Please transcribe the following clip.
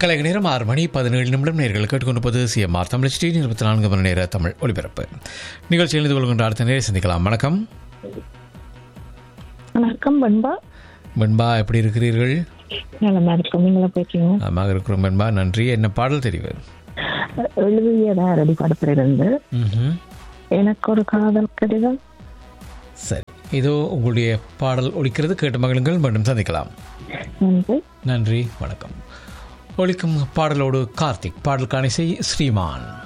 கலைக நேரம் ஆறு மணி பதினேழு நிமிடம் நேர்கள் கேட்டுக்கொண்டிருப்பது சிஎம்ஆர் தமிழ் ஸ்ரீ இருபத்தி நான்கு மணி நேர தமிழ் ஒலிபரப்பு நிகழ்ச்சி எழுந்து கொள்கின்ற அடுத்த நேரம் சந்திக்கலாம் வணக்கம் வணக்கம் பண்பா வெண்பா எப்படி இருக்கிறீர்கள் நலமா இருக்கும் நீங்களா போய்க்கீங்க நலமாக இருக்கிறோம் வெண்பா நன்றி என்ன பாடல் தெரிவு எழுதியதான் ரெடி படத்திலிருந்து ம்ஹும். எனக்கு ஒரு காதல் கடிதம் சரி இதோ உங்களுடைய பாடல் ஒலிக்கிறது கேட்டு மகிழுங்கள் மீண்டும் சந்திக்கலாம் நன்றி நன்றி வணக்கம் ஒலிக்கும் பாடலோடு கார்த்திக் பாடல் காணிசை ஸ்ரீமான்